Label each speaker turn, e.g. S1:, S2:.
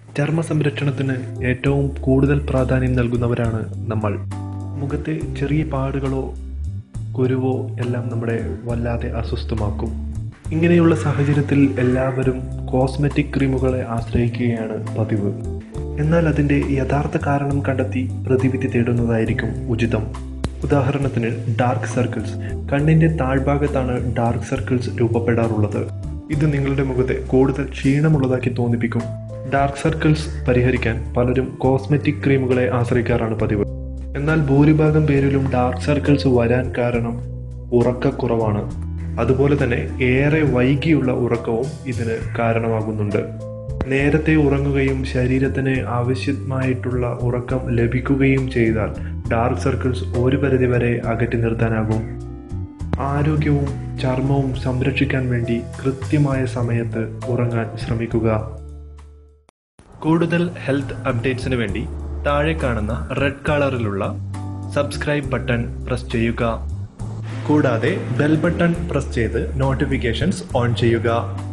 S1: ചർമ്മ സംരക്ഷണത്തിന് ഏറ്റവും കൂടുതൽ പ്രാധാന്യം നൽകുന്നവരാണ് നമ്മൾ മുഖത്തെ ചെറിയ പാടുകളോ കുരുവോ എല്ലാം നമ്മുടെ വല്ലാതെ അസ്വസ്ഥമാക്കും ഇങ്ങനെയുള്ള സാഹചര്യത്തിൽ എല്ലാവരും കോസ്മെറ്റിക് ക്രീമുകളെ ആശ്രയിക്കുകയാണ് പതിവ് എന്നാൽ അതിൻ്റെ യഥാർത്ഥ കാരണം കണ്ടെത്തി പ്രതിവിധി തേടുന്നതായിരിക്കും ഉചിതം ഉദാഹരണത്തിന് ഡാർക്ക് സർക്കിൾസ് കണ്ണിൻ്റെ താഴ്ഭാഗത്താണ് ഡാർക്ക് സർക്കിൾസ് രൂപപ്പെടാറുള്ളത് ഇത് നിങ്ങളുടെ മുഖത്തെ കൂടുതൽ ക്ഷീണമുള്ളതാക്കി തോന്നിപ്പിക്കും ഡാർക്ക് സർക്കിൾസ് പരിഹരിക്കാൻ പലരും കോസ്മെറ്റിക് ക്രീമുകളെ ആശ്രയിക്കാറാണ് പതിവ് എന്നാൽ ഭൂരിഭാഗം പേരിലും ഡാർക്ക് സർക്കിൾസ് വരാൻ കാരണം ഉറക്കക്കുറവാണ് അതുപോലെ തന്നെ ഏറെ വൈകിയുള്ള ഉറക്കവും ഇതിന് കാരണമാകുന്നുണ്ട് നേരത്തെ ഉറങ്ങുകയും ശരീരത്തിന് ആവശ്യമായിട്ടുള്ള ഉറക്കം ലഭിക്കുകയും ചെയ്താൽ ഡാർക്ക് സർക്കിൾസ് ഒരു പരിധിവരെ അകറ്റി നിർത്താനാകും ആരോഗ്യവും ചർമ്മവും സംരക്ഷിക്കാൻ വേണ്ടി കൃത്യമായ സമയത്ത് ഉറങ്ങാൻ ശ്രമിക്കുക കൂടുതൽ ഹെൽത്ത് അപ്ഡേറ്റ്സിന് വേണ്ടി താഴെ കാണുന്ന റെഡ് കളറിലുള്ള സബ്സ്ക്രൈബ് ബട്ടൺ പ്രസ് ചെയ്യുക കൂടാതെ ബെൽ ബട്ടൺ പ്രസ് ചെയ്ത് നോട്ടിഫിക്കേഷൻസ് ഓൺ ചെയ്യുക